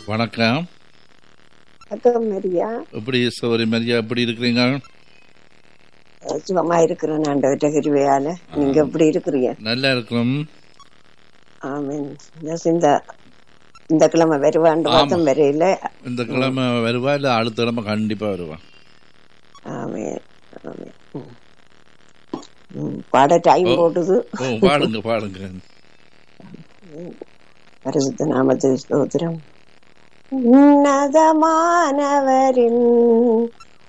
வணக்கம் வணக்கம் மரியா எப்படி சௌரி மரியா எப்படி இருக்கிறீங்க சுகமா இருக்கிறேன் ஆண்டவர்கிட்ட கிருபையால நீங்க எப்படி இருக்கிறீங்க நல்லா இருக்கிறோம் ஆமீன் இந்த இந்த இந்த கிழமை வருவாண்டு பார்த்தோம் வரையில இந்த கிழமை வருவா இல்ல அடுத்த கிழமை கண்டிப்பா வருவா ஆமீன் ஆமீன் ம். ம், பாட டைம் போடுது ஓ பாடுங்க பாடுங்க பரிசுத்த நாமத்தில் ஸ்தோத்திரம் உன்னதமானவரின்